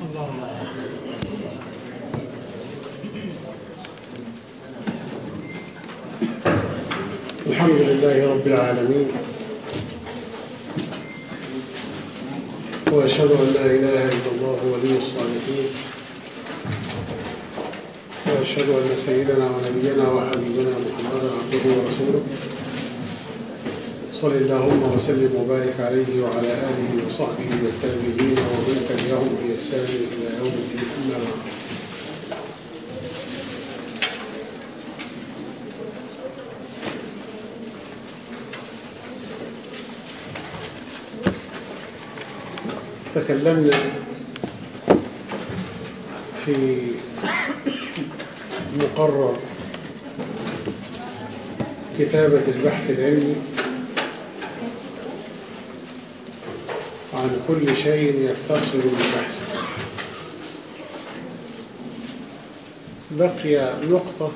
الحمد لله رب العالمين وأشهد أن لا إله إلا الله ولي الصالحين وأشهد أن سيدنا ونبينا وحبيبنا محمدا عبده ورسوله صل اللهم وسلم وبارك عليه وعلى آله وصحبه والتابعين ومن تبعهم بإحسان إلى يوم الدين أما بعد تكلمنا في مقرر كتابة البحث العلمي عن كل شيء يتصل بالبحث بقي نقطة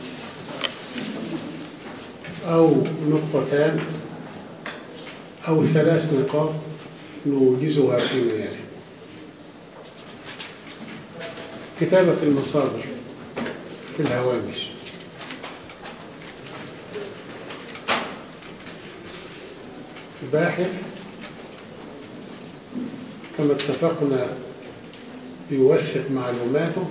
أو نقطتان أو ثلاث نقاط نوجزها فيما يلي كتابة المصادر في الهوامش الباحث كما اتفقنا يوثق معلوماته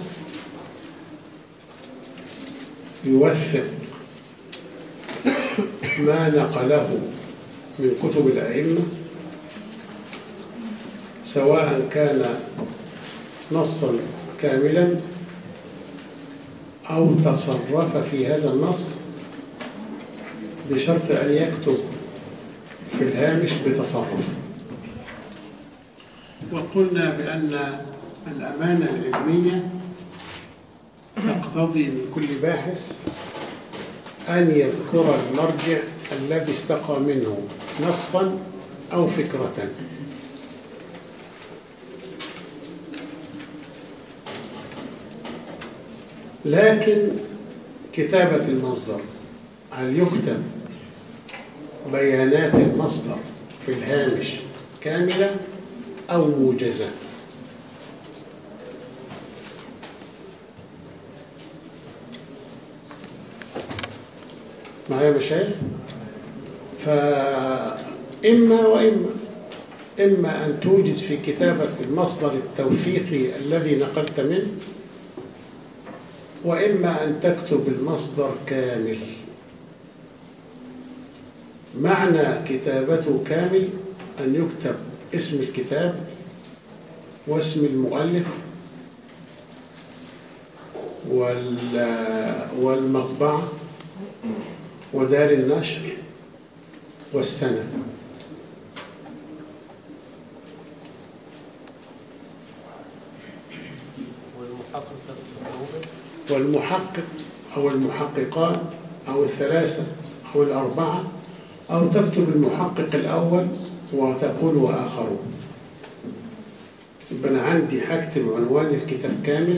يوثق ما نقله من كتب الأئمة سواء كان نصا كاملا أو تصرف في هذا النص بشرط أن يكتب في الهامش بتصرف وقلنا بأن الأمانة العلمية تقتضي من كل باحث أن يذكر المرجع الذي استقى منه نصا أو فكرة لكن كتابة المصدر هل يكتب بيانات المصدر في الهامش كاملة أو موجزة معايا مشايخ فإما وإما إما أن توجز في كتابة المصدر التوثيقي الذي نقلت منه وإما أن تكتب المصدر كامل معنى كتابته كامل أن يكتب اسم الكتاب واسم المؤلف والمطبعة ودار النشر والسنة والمحقق أو المحققان أو الثلاثة أو الأربعة أو تكتب المحقق الأول وتقول وآخرون يبقى أنا عندي هكتب عنوان الكتاب كامل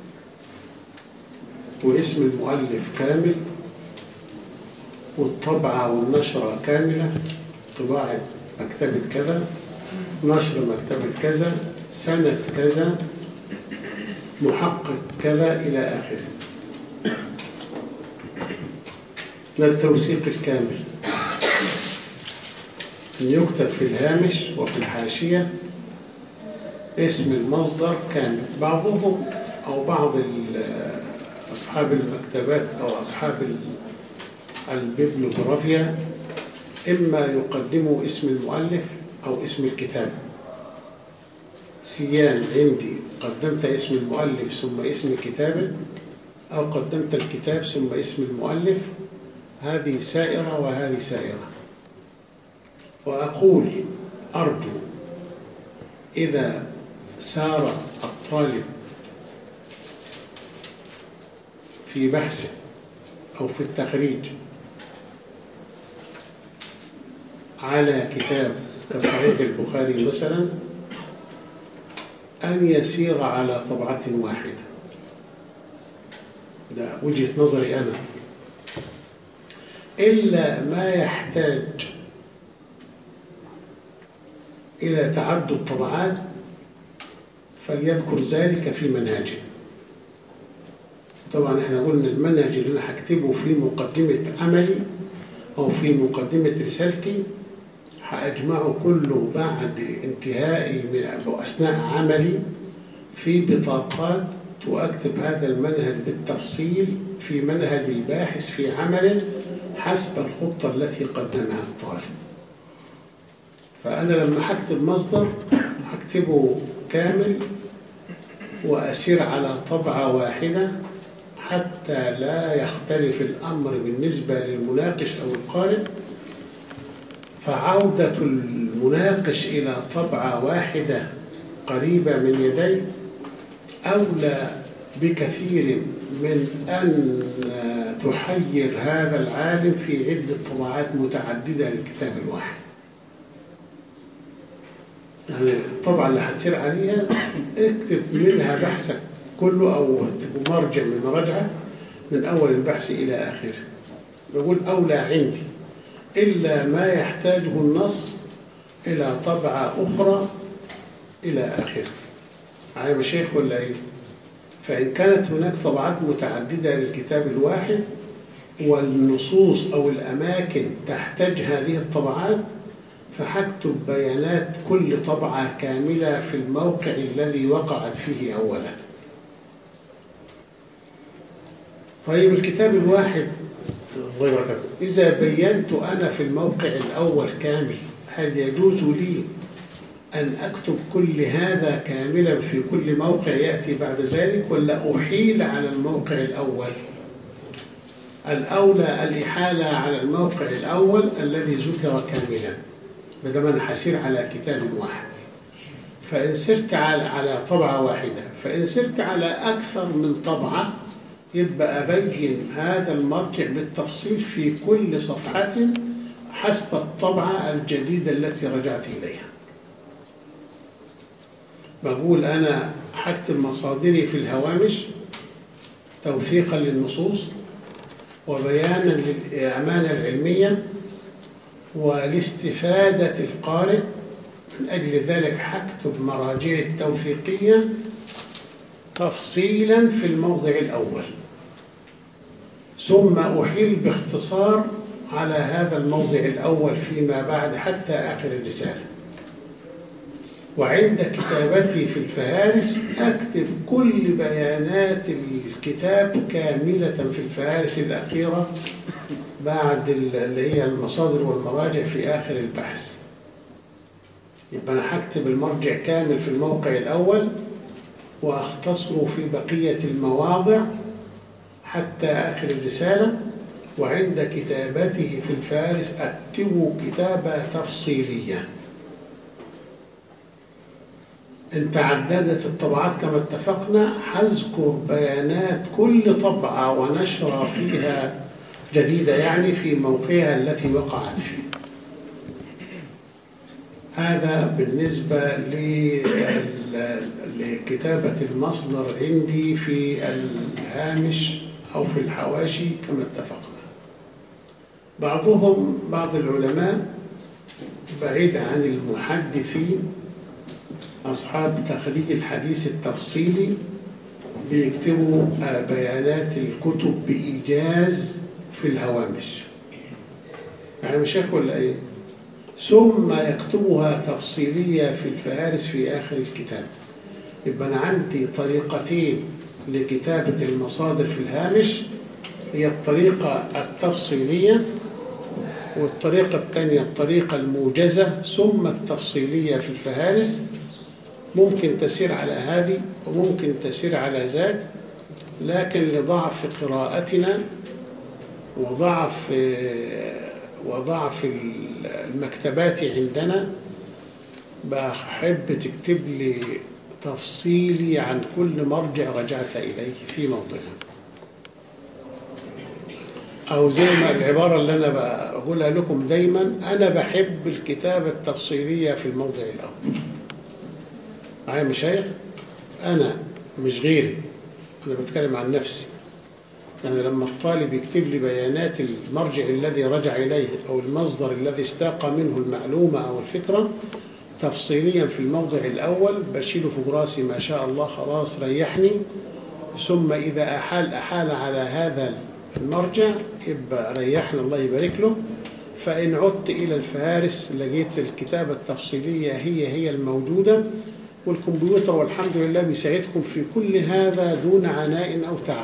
واسم المؤلف كامل والطبعة والنشرة كاملة طباعة مكتبة كذا نشر مكتبة كذا سنة كذا محقق كذا إلى آخره ده التوثيق الكامل أن يكتب في الهامش وفي الحاشية اسم المصدر كامل بعضهم أو بعض أصحاب المكتبات أو أصحاب البيبلوغرافيا إما يقدموا اسم المؤلف أو اسم الكتاب سيان عندي قدمت اسم المؤلف ثم اسم كتاب أو قدمت الكتاب ثم اسم المؤلف هذه سائرة وهذه سائرة وأقول أرجو إذا سار الطالب في بحثه أو في التخريج على كتاب كصحيح البخاري مثلا أن يسير على طبعة واحدة ده وجهة نظري أنا إلا ما يحتاج إلى تعدد طبعات فليذكر ذلك في منهجه طبعا احنا قلنا المنهج اللي انا هكتبه في مقدمة عملي او في مقدمة رسالتي هأجمعه كله بعد انتهائي من أثناء عملي في بطاقات وأكتب هذا المنهج بالتفصيل في منهج الباحث في عمله حسب الخطة التي قدمها الطالب فأنا لما هكتب مصدر هكتبه كامل وأسير على طبعة واحدة حتى لا يختلف الأمر بالنسبة للمناقش أو القارئ فعودة المناقش إلى طبعة واحدة قريبة من يديه أولى بكثير من أن تحير هذا العالم في عدة طبعات متعددة للكتاب الواحد يعني الطبعة اللي هتسير عليها اكتب منها بحثك كله أو مرجع من مراجعة من أول البحث إلى آخره بقول أولى عندي إلا ما يحتاجه النص إلى طبعة أخرى إلى آخره معايا مشايخ ولا إيه؟ فإن كانت هناك طبعات متعددة للكتاب الواحد والنصوص أو الأماكن تحتاج هذه الطبعات فهكتب بيانات كل طبعة كاملة في الموقع الذي وقعت فيه أولا طيب الكتاب الواحد الله يبارك إذا بينت أنا في الموقع الأول كامل هل يجوز لي أن أكتب كل هذا كاملا في كل موقع يأتي بعد ذلك ولا أحيل على الموقع الأول الأولى الإحالة على الموقع الأول الذي ذكر كاملا بدل أنا حسير على كتاب واحد فإن سرت على على طبعة واحدة فإن سرت على أكثر من طبعة يبقى أبين هذا المرجع بالتفصيل في كل صفحة حسب الطبعة الجديدة التي رجعت إليها بقول أنا هكتب مصادري في الهوامش توثيقا للنصوص وبيانا للأمانة العلمية ولاستفادة القارئ من أجل ذلك هكتب مراجع التوثيقية تفصيلا في الموضع الأول ثم أحيل باختصار على هذا الموضع الأول فيما بعد حتى آخر الرسالة وعند كتابتي في الفهارس أكتب كل بيانات الكتاب كاملة في الفهارس الأخيرة بعد اللي هي المصادر والمراجع في آخر البحث يبقى أنا هكتب المرجع كامل في الموقع الأول وأختصره في بقية المواضع حتى آخر الرسالة وعند كتابته في الفارس أكتب كتابة تفصيلية إن تعددت الطبعات كما اتفقنا هذكر بيانات كل طبعة ونشرة فيها جديدة يعني في موقعها التي وقعت فيه هذا بالنسبة لكتابة المصدر عندي في الهامش أو في الحواشي كما اتفقنا بعضهم بعض العلماء بعيد عن المحدثين أصحاب تخريج الحديث التفصيلي بيكتبوا بيانات الكتب بإيجاز في الهوامش يعني مشايخ ولا إيه؟ ثم يكتبها تفصيلية في الفهارس في آخر الكتاب يبقى أنا عندي طريقتين لكتابة المصادر في الهامش هي الطريقة التفصيلية والطريقة الثانية الطريقة الموجزة ثم التفصيلية في الفهارس ممكن تسير على هذه وممكن تسير على ذاك لكن لضعف قراءتنا وضعف وضعف المكتبات عندنا بحب تكتب لي تفصيلي عن كل مرجع رجعت إليه في موضعه أو زي ما العبارة اللي أنا بقولها لكم دايما أنا بحب الكتابة التفصيلية في الموضع الأول معايا مشايخ أنا مش غيري أنا بتكلم عن نفسي يعني لما الطالب يكتب لي بيانات المرجع الذي رجع إليه أو المصدر الذي استاق منه المعلومة أو الفكرة تفصيليا في الموضع الأول بشيله فوق راسي ما شاء الله خلاص ريحني ثم إذا أحال أحال على هذا المرجع يبقى ريحنا الله يبارك له فإن عدت إلى الفهارس لقيت الكتابة التفصيلية هي هي الموجودة والكمبيوتر والحمد لله بيساعدكم في كل هذا دون عناء أو تعب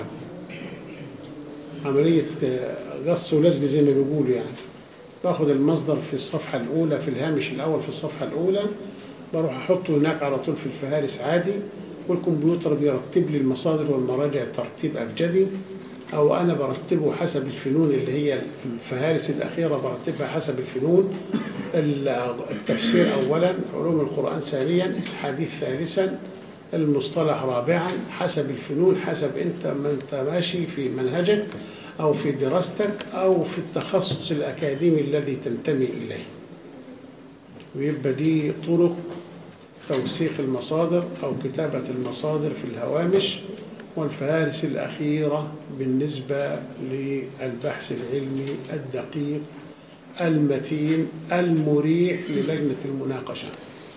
عملية قص ولزق زي ما بيقولوا يعني باخد المصدر في الصفحة الأولى في الهامش الأول في الصفحة الأولى بروح أحطه هناك على طول في الفهارس عادي والكمبيوتر بيرتب لي المصادر والمراجع ترتيب أبجدي أو أنا برتبه حسب الفنون اللي هي الفهارس الأخيرة برتبها حسب الفنون التفسير أولا علوم القرآن ثانيا الحديث ثالثا المصطلح رابعا حسب الفنون حسب أنت ما أنت ماشي في منهجك أو في دراستك أو في التخصص الأكاديمي الذي تنتمي إليه ويبقى دي طرق توثيق المصادر أو كتابة المصادر في الهوامش والفهارس الأخيرة بالنسبة للبحث العلمي الدقيق المتين المريح للجنة المناقشة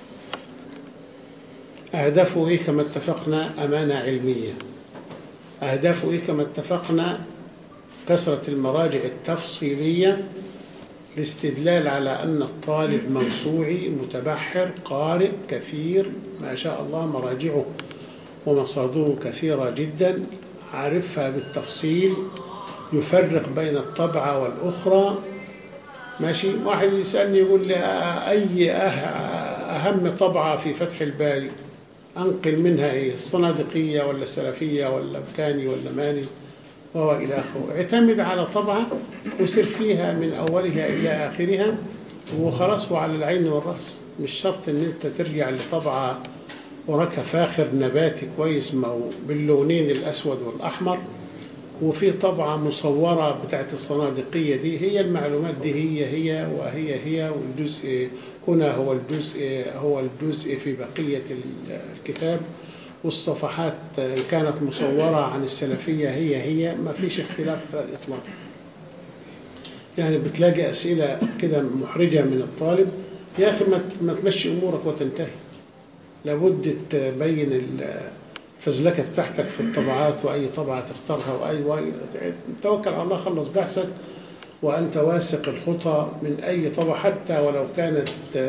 أهدافه إيه كما اتفقنا أمانة علمية أهدافه إيه كما اتفقنا كثرة المراجع التفصيلية الاستدلال على أن الطالب موسوعي متبحر قارئ كثير ما شاء الله مراجعه ومصادره كثيرة جدا عارفها بالتفصيل يفرق بين الطبعة والأخرى ماشي واحد يسألني يقول لي أي أهم طبعة في فتح الباري أنقل منها إيه الصنادقية ولا السلفية ولا مكاني ولا ماني وهو إلى آخره اعتمد على طبعة وسر فيها من أولها إلى آخرها وخلاص وعلى العين والرأس مش شرط إن أنت ترجع لطبعة وراك فاخر نباتي كويس باللونين الأسود والأحمر وفي طبعة مصورة بتاعت الصنادقية دي هي المعلومات دي هي هي وهي هي والجزء هنا هو الجزء هو الجزء في بقية الكتاب والصفحات كانت مصورة عن السلفية هي هي ما فيش اختلاف على الإطلاق يعني بتلاقي أسئلة كده محرجة من الطالب يا أخي ما تمشي أمورك وتنتهي لابد تبين الفزلكة بتاعتك في الطبعات وأي طبعة تختارها وأي توكل على الله خلص بحثك وأنت واثق الخطى من أي طبعة حتى ولو كانت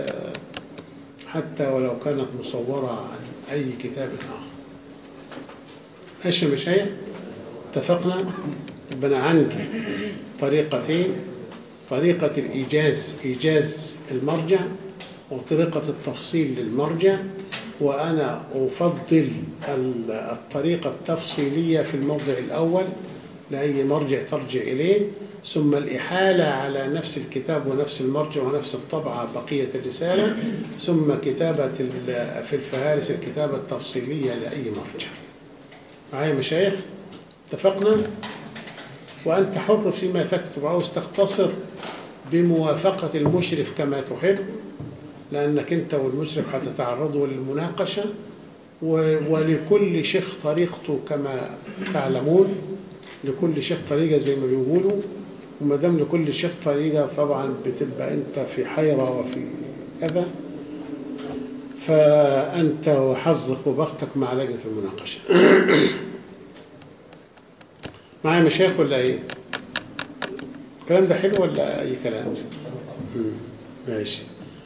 حتى ولو كانت مصورة عن أي كتاب آخر ماشي يا مشايخ اتفقنا يبقى عندي طريقتين طريقة الإيجاز إيجاز المرجع وطريقة التفصيل للمرجع وأنا أفضل الطريقة التفصيلية في الموضع الأول لأي مرجع ترجع إليه ثم الإحالة على نفس الكتاب ونفس المرجع ونفس الطبعة بقية الرسالة ثم كتابة في الفهارس الكتابة التفصيلية لأي مرجع معايا مشايخ اتفقنا وأنت حر فيما تكتب عاوز تختصر بموافقة المشرف كما تحب لأنك أنت والمشرف هتتعرضوا للمناقشة ولكل شيخ طريقته كما تعلمون لكل شيخ طريقة زي ما بيقولوا وما دام لكل شيخ طريقة طبعا بتبقى أنت في حيرة وفي كذا فأنت وحظك وبختك مع لجنة المناقشة معايا مشايخ ولا ايه؟ الكلام ده حلو ولا أي كلام؟ ماشي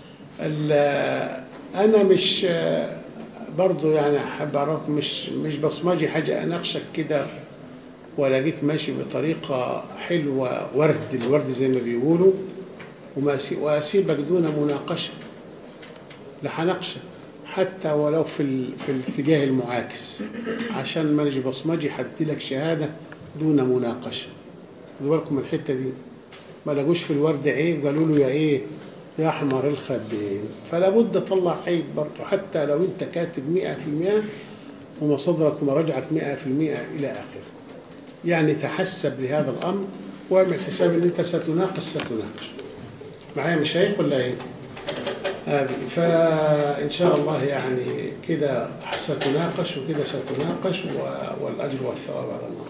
أنا مش برضو يعني أحب أعرف مش مش بصمجي حاجة أناقشك كده ولاقيك ماشي بطريقة حلوة ورد الورد زي ما بيقولوا وأسيبك دون مناقشة لا هناقشك حتى ولو في في الاتجاه المعاكس عشان ما نجي بصمجي هدي لك شهادة دون مناقشة خدوا بالكم من الحتة دي ما لقوش في الورد عيب قالوا له يا ايه يا احمر الخدين فلا بد اطلع عيب برضه حتى لو انت كاتب 100% ومصادرك ومراجعك 100% الى اخره يعني تحسب لهذا الامر واعمل حساب ان انت ستناقش ستناقش معايا مشايخ ولا ايه هذه فان شاء الله يعني كده ستناقش وكده ستناقش والاجر والثواب على الله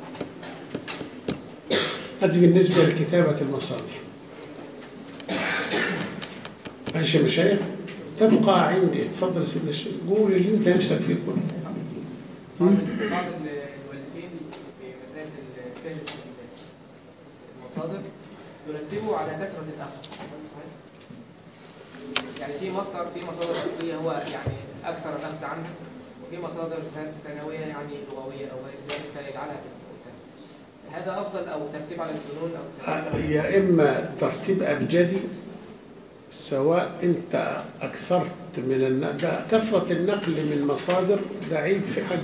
هذه بالنسبه لكتابه المصادر ماشي يا مشايخ تبقى عندي اتفضل يا سيدنا الشيخ قول اللي انت نفسك فيه كله بعض بعض المؤلفين في مسألة الفهرس المصادر يرتبوا على كثرة الأخذ يعني في مصدر في مصادر أصلية هو يعني أكثر الأخذ عنه وفي مصادر ثانوية يعني لغوية أو غير ذلك فيجعلها في الكتاب هذا أفضل أو ترتيب على الفنون أو آه، يا إما ترتيب أبجدي سواء أنت أكثرت من النقل ده كثرة النقل من مصادر ده عيب في حق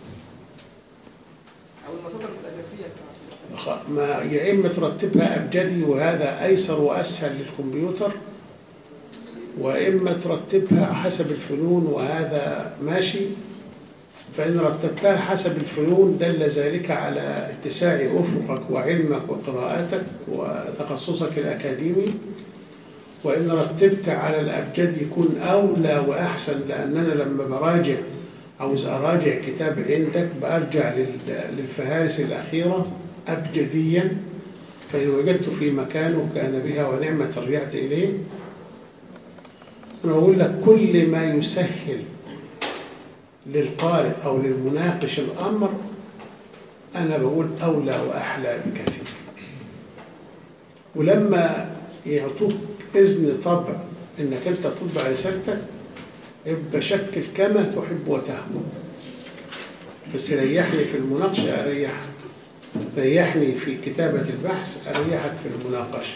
أو المصادر الأساسية خ- ما يا إما ترتبها أبجدي وهذا أيسر وأسهل للكمبيوتر وإما ترتبها حسب الفنون وهذا ماشي فإن رتبتها حسب الفنون دل ذلك على اتساع أفقك وعلمك وقراءاتك وتخصصك الأكاديمي وإن رتبت على الأبجد يكون أولى وأحسن لأننا لما براجع عاوز أراجع كتاب عندك بأرجع لل- للفهارس الأخيرة أبجديا فإن وجدت في مكانه كان بها ونعمة رجعت إليه أنا أقول لك كل ما يسهل للقارئ أو للمناقش الأمر أنا بقول أولى وأحلى بكثير ولما يعطوك إذن طبع إنك أنت تطبع رسالتك ابقى شكل كما تحب وتهوى بس ريحني في المناقشة أريحك ريحني في كتابة البحث أريحك في المناقشة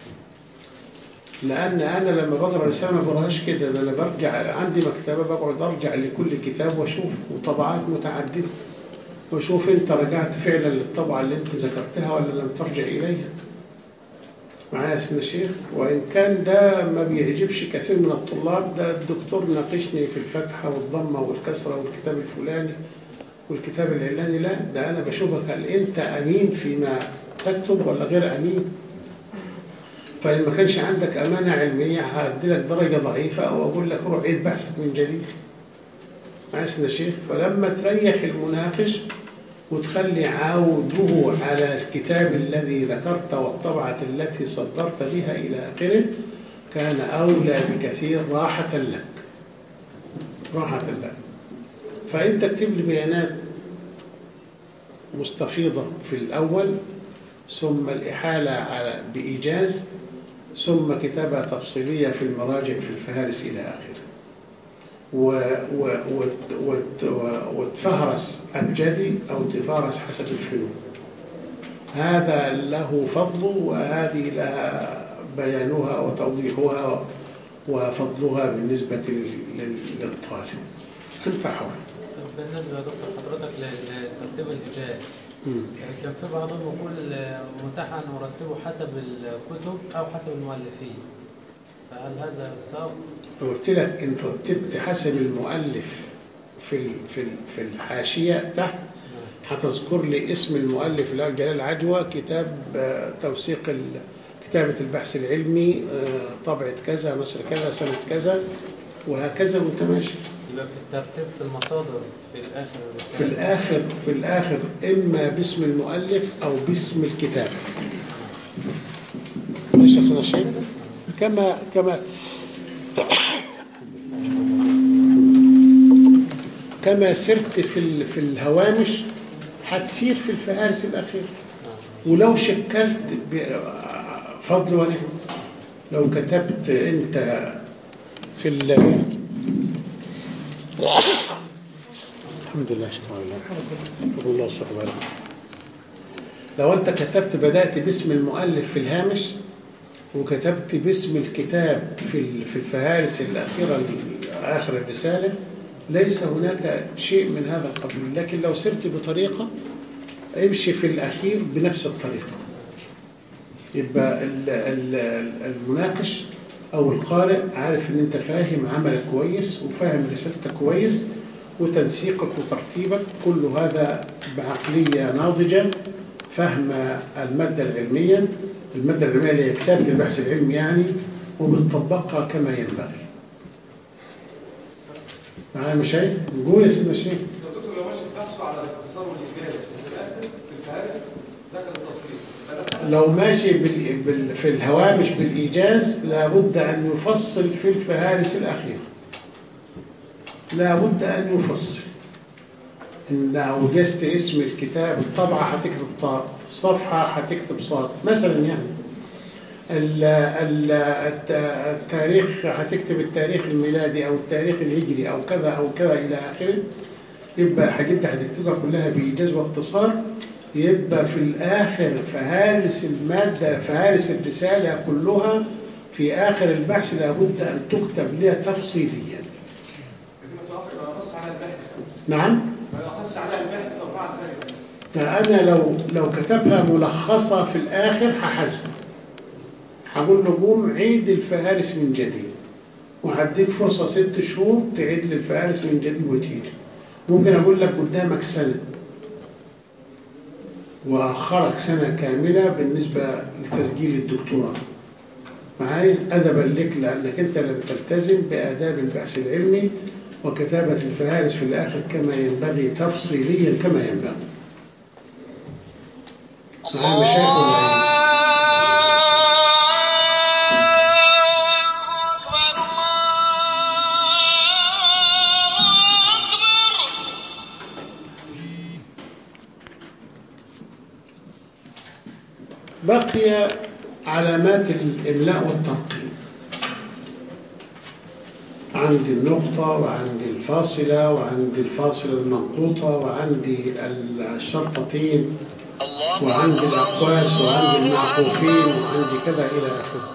لأن أنا لما بقرأ رسالة ما بقراهاش كده ده أنا برجع عندي مكتبة بقعد أرجع لكل كتاب وأشوف وطبعات متعددة وأشوف أنت رجعت فعلا للطبعة اللي أنت ذكرتها ولا لم ترجع إليها معايا يا سيدنا الشيخ وإن كان ده ما بيعجبش كثير من الطلاب ده الدكتور ناقشني في الفتحة والضمة والكسرة والكتاب الفلاني والكتاب العلاني لا ده أنا بشوفك هل أنت أمين فيما تكتب ولا غير أمين فإن ما كانش عندك أمانة علمية هدي لك درجة ضعيفة أو أقول لك روح عيد بحثك من جديد معايا يا سيدنا الشيخ فلما تريح المناقش وتخلي عوده على الكتاب الذي ذكرت والطبعة التي صدرت بها إلى آخره كان أولى بكثير راحة لك راحة لك فأنت اكتب لي بيانات مستفيضة في الأول ثم الإحالة على بإيجاز ثم كتابة تفصيلية في المراجع في الفهارس إلى آخره و و وت- وت- و- وتفهرس أبجدي أو تفهرس حسب الفنون هذا له فضله وهذه لها بيانها وتوضيحها وفضلها بالنسبة لل- لل- للطالب أنت حر طب بالنسبة يا دكتور حضرتك ل- لترتيب الإيجاد مم. كان في بعضهم يقول متاح أن نرتبه حسب الكتب أو حسب المؤلفين فهل هذا يصاب؟ قلت لك إن رتبت حسب المؤلف في ال- في ال- في الحاشية تحت هتذكر لي اسم المؤلف اللي هو جلال عجوة كتاب آه، توثيق ال- كتابة البحث العلمي آه، طبعة كذا نشر كذا سنة كذا وهكذا وانت ماشي يبقى في الترتيب في المصادر في الآخر في الآخر في الآخر إما باسم المؤلف أو باسم الكتاب ماشي يا سيدنا الشيخ كما كما كما سرت في ال- في الهوامش هتسير في الفهارس الأخير ولو شكلت ب- فضل ونعم لو كتبت أنت في ال الحمد لله شكرا لله شكرا الله سبحانه لو انت كتبت بدأت باسم المؤلف في الهامش وكتبت باسم الكتاب في ال- في الفهارس الأخيرة ال- آخر الرسالة ليس هناك شيء من هذا القبيل لكن لو سرت بطريقة امشي في الأخير بنفس الطريقة يبقى ال- ال- المناقش أو القارئ عارف إن أنت فاهم عملك كويس وفاهم رسالتك كويس وتنسيقك وترتيبك كل هذا بعقلية ناضجة فهم المادة العلمية المادة العلمية اللي هي كتابة البحث العلمي يعني وبتطبقها كما ينبغي معايا مشايخ؟ نقول يا سيدنا الشيخ الدكتور لو ماشي بحثه على الاختصار والايجاز في الاخر في الفهارس ذكر التفصيل فده لو ماشي بال... بال... في الهوامش بالإيجاز لابد أن يفصل في الفهارس الأخيرة لابد أن يفصل إن لو جزت اسم الكتاب الطبعة هتكتب طاء الصفحة هتكتب صاد مثلا يعني ال- ال- الت- التاريخ هتكتب التاريخ الميلادي أو التاريخ الهجري أو كذا أو كذا إلى آخره يبقى الحاجات دي هتكتبها كلها بإيجاز واختصار يبقى في الآخر فهارس المادة فهارس الرسالة كلها في آخر البحث لابد أن تكتب لها تفصيليا لكن متوقع ما يخص على الباحث نعم ما يخص على الباحث لو فعل ذلك فأنا لو لو كتبها ملخصة في الآخر هحاسبه هقول له قوم عيد الفهارس من جديد وهديك فرصة ست شهور تعيد لي الفهارس من جديد وتيجي ممكن أقول لك قدامك سنة وأخرك سنة كاملة بالنسبة لتسجيل الدكتوراه معايا أدبا لك لأنك أنت لم تلتزم بآداب البحث العلمي وكتابة الفهارس في الآخر كما ينبغي تفصيليا كما ينبغي معايا مشايخ ولا إيه؟ بقي علامات الإملاء والتنقيب عندي النقطة وعندي الفاصلة وعندي الفاصلة المنقوطة وعندي الشرطتين وعندي الأقواس وعندي المعطوفين وعندي كذا إلى آخره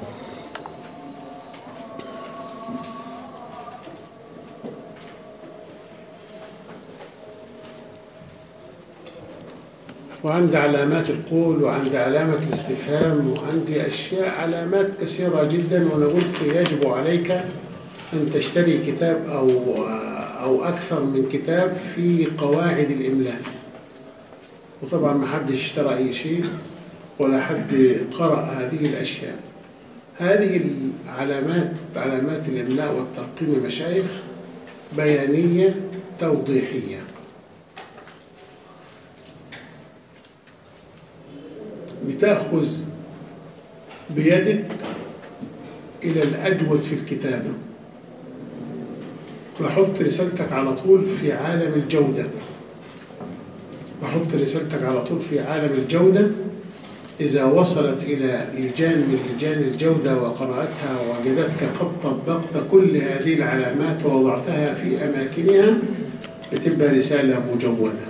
وعندي علامات القول وعندي علامة الاستفهام وعندي أشياء علامات كثيرة جدا وأنا قلت يجب عليك أن تشتري كتاب أو أو أكثر من كتاب في قواعد الإملاء وطبعا ما حد اشترى أي شيء ولا حد قرأ هذه الأشياء هذه العلامات علامات الإملاء والترقيم يا مشايخ بيانية توضيحية بتأخذ بيدك إلى الأجود في الكتابة وحط رسالتك على طول في عالم الجودة وحط رسالتك على طول في عالم الجودة إذا وصلت إلى لجان من لجان الجودة وقرأتها ووجدتك قد طبقت كل هذه العلامات ووضعتها في أماكنها بتبقى رسالة مجودة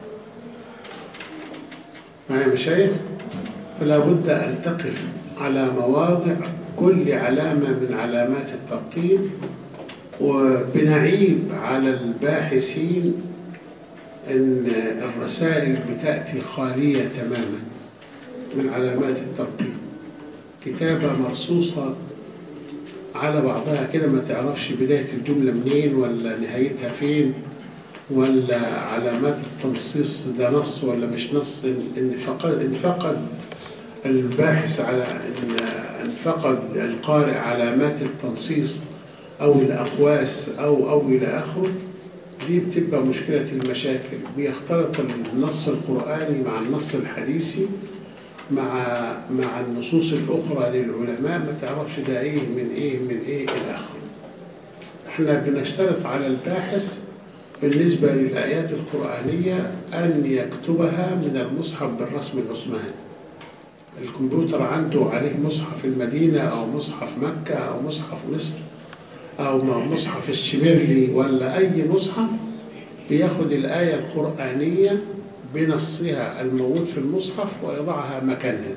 معايا مشايخ؟ فلا بد أن تقف على مواضع كل علامة من علامات الترقيم وبنعيب على الباحثين أن الرسائل بتأتي خالية تماما من علامات الترقيم كتابة مرصوصة على بعضها كده ما تعرفش بداية الجملة منين ولا نهايتها فين ولا علامات التنصيص ده نص ولا مش نص إن فقد إن فقد الباحث على إن إن فقد القارئ علامات التنصيص أو الأقواس أو أو إلى آخره دي بتبقى مشكلة المشاكل بيختلط النص القرآني مع النص الحديثي مع مع النصوص الأخرى للعلماء ما تعرفش ده إيه من إيه من إيه إلى آخره إحنا بنشترط على الباحث بالنسبة للآيات القرآنية أن يكتبها من المصحف بالرسم العثماني الكمبيوتر عنده عليه مصحف المدينة أو مصحف مكة أو مصحف مصر أو مصحف الشبيرلي ولا أي مصحف بياخد الآية القرآنية بنصها الموجود في المصحف ويضعها مكانها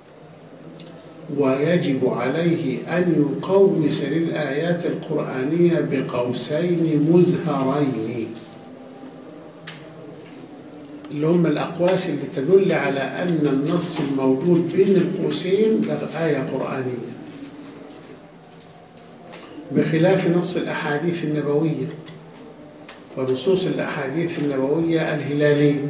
ويجب عليه أن يقوس للآيات القرآنية بقوسين مزهرين اللي هم الأقواس اللي تدل على أن النص الموجود بين القوسين ده آية قرآنية بخلاف نص الأحاديث النبوية ونصوص الأحاديث النبوية الهلالية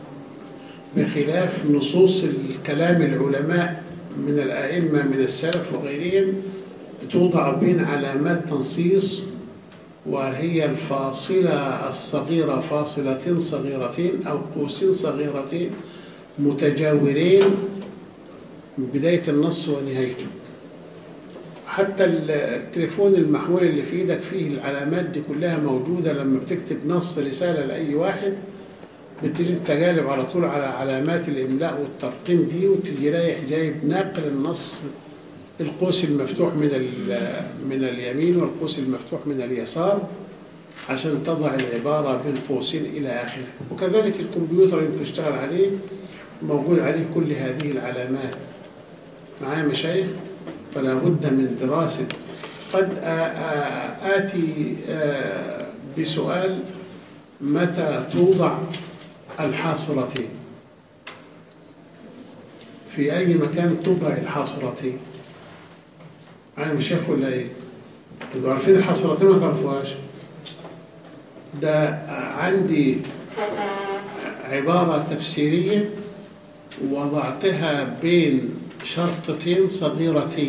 بخلاف نصوص الكلام العلماء من الأئمة من السلف وغيرهم بتوضع بين علامات تنصيص وهي الفاصلة الصغيرة فاصلتين صغيرتين أو قوسين صغيرتين متجاورين من بداية النص ونهايته حتى ال- التليفون المحمول اللي في ايدك فيه العلامات دي كلها موجودة لما بتكتب نص رسالة لأي واحد بتيجي انت جالب على طول على علامات الإملاء والترقيم دي وتيجي رايح جايب نقل النص القوس المفتوح من ال- من اليمين والقوس المفتوح من اليسار عشان تضع العبارة بين قوسين إلى آخره وكذلك الكمبيوتر اللي انت تشتغل عليه موجود عليه كل هذه العلامات معايا مشايخ فلا بد من دراسة قد آ- آ- آتي آ، بسؤال متى توضع الحاصرتين في أي مكان توضع الحاصرتين معايا مشايخ ولا إيه؟ انتوا عارفين الحاصرتين ما تعرفوهاش ده عندي عبارة تفسيرية وضعتها بين شرطتين صغيرتين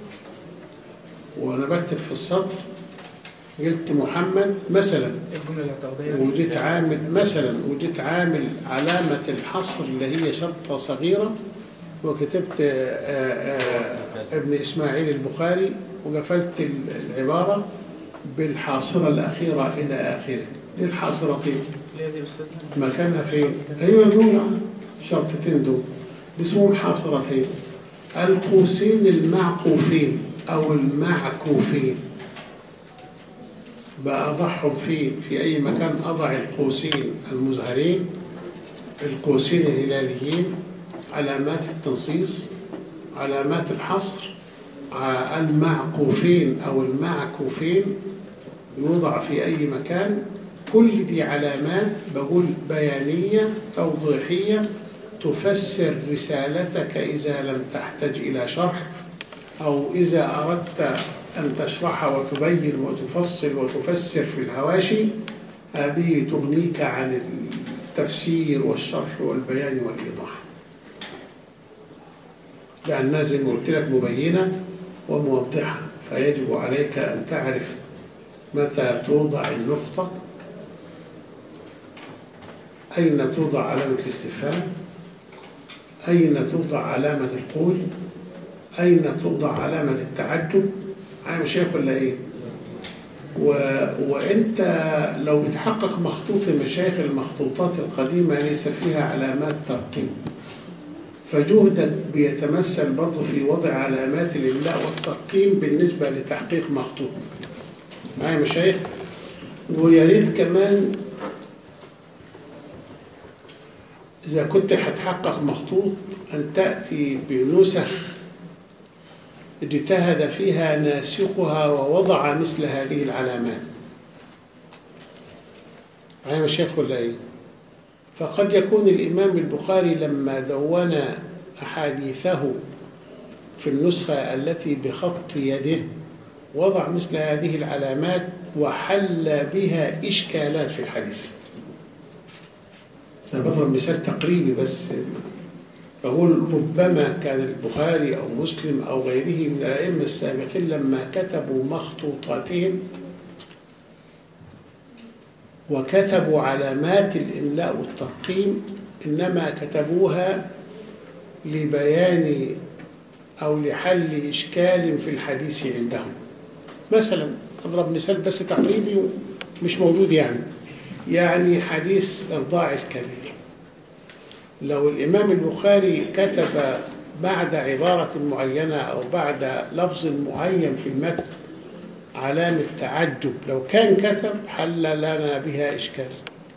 وأنا بكتب في السطر قلت محمد مثلا الجملة الاعتراضية وجيت عامل مثلا وجيت عامل علامة الحصر اللي هي شرطة صغيرة وكتبت آه، آه، ابن إسماعيل البخاري وقفلت ال- العبارة بالحاصرة الأخيرة إلى آخره دي الحاصرتين ليه دي أستاذ؟ مكانها فين؟ أيوة دول شرطتين دول دي اسمهم حاصرتين القوسين المعقوفين أو المعكوفين بأضعهم فين؟ في أي مكان أضع القوسين المزهرين القوسين الهلاليين علامات التنصيص علامات الحصر ع- المعقوفين أو المعكوفين يوضع في أي مكان كل دي علامات بقول بيانية توضيحية تفسر رسالتك إذا لم تحتج إلى شرح أو إذا أردت أن تشرح وتبين وتفصل وتفسر في الهواشي هذه تغنيك عن التفسير والشرح والبيان والإيضاح لأنها زي ما قلت لك مبينة وموضحة فيجب عليك أن تعرف متى توضع النقطة أين توضع علامة الاستفهام أين توضع علامة القول أين توضع علامة التعجب معايا مشايخ ولا إيه و... وأنت لو بتحقق مخطوط المشايخ المخطوطات القديمة ليس فيها علامات ترقيم فجهدك بيتمثل برضه في وضع علامات الإملاء والترقيم بالنسبة لتحقيق مخطوط معايا مشايخ ويا ريت كمان إذا كنت هتحقق مخطوط أن تأتي بنسخ اجتهد فيها ناسخها ووضع مثل هذه العلامات معايا مشايخ ولا إيه؟ فقد يكون الإمام البخاري لما دون أحاديثه في النسخة التي بخط يده وضع مثل هذه العلامات وحل بها إشكالات في الحديث أنا بضرب مثال تقريبي بس بقول ربما كان البخاري أو مسلم أو غيره من الأئمة السابقين لما كتبوا مخطوطاتهم وكتبوا علامات الإملاء والترقيم إنما كتبوها لبيان أو لحل إشكال في الحديث عندهم مثلا أضرب مثال بس تقريبي مش موجود يعني يعني حديث إرضاع الكبير لو الإمام البخاري كتب بعد عبارة معينة أو بعد لفظ معين في المتن علامة تعجب لو كان كتب حل لنا بها إشكال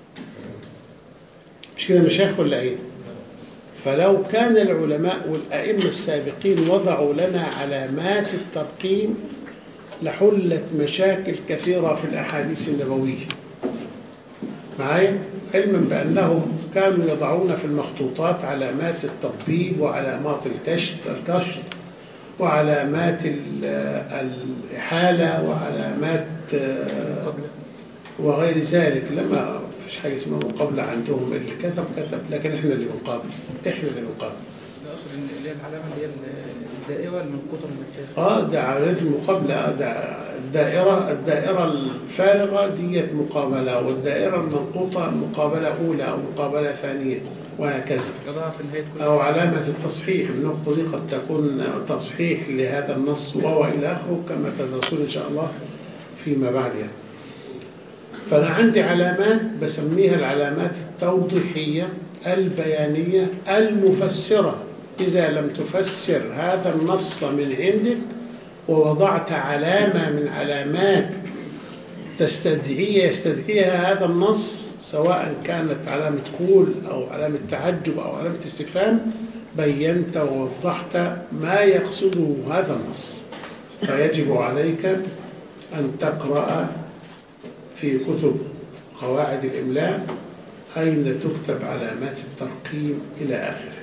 مش كده مشايخ ولا إيه؟ فلو كان العلماء والأئمة السابقين وضعوا لنا علامات الترقيم لحلت مشاكل كثيرة في الأحاديث النبوية معايا علما بأنهم كانوا يضعون في المخطوطات علامات التطبيب وعلامات الكشط الكشط وعلامات ال- الإحالة وعلامات آه، وغير ذلك لما فيش حاجة اسمها مقابلة عندهم اللي كتب كتب لكن احنا اللي بنقابل احنا اللي بنقابل يقصد ان اللي هي العلامه اللي هي الدائره المنقوطه من الداخل اه ده عملية المقابلة آه، ده الدائرة الدائرة الفارغة ديت مقابلة والدائرة المنقوطة مقابلة أولى أو مقابلة ثانية وهكذا يضعها في نهايه كل أو علامة التصحيح النقطة دي قد تكون تصحيح لهذا النص وهو إلى آخره كما تدرسون إن شاء الله فيما بعد يعني. فأنا عندي علامات بسميها العلامات التوضيحية البيانية المفسرة إذا لم تفسر هذا النص من عندك ووضعت علامة من علامات تستدعي يستدعيها هذا النص سواء كانت علامة قول أو علامة تعجب أو علامة استفهام بينت ووضحت ما يقصده هذا النص فيجب عليك أن تقرأ في كتب قواعد الإملاء أين تكتب علامات الترقيم إلى آخره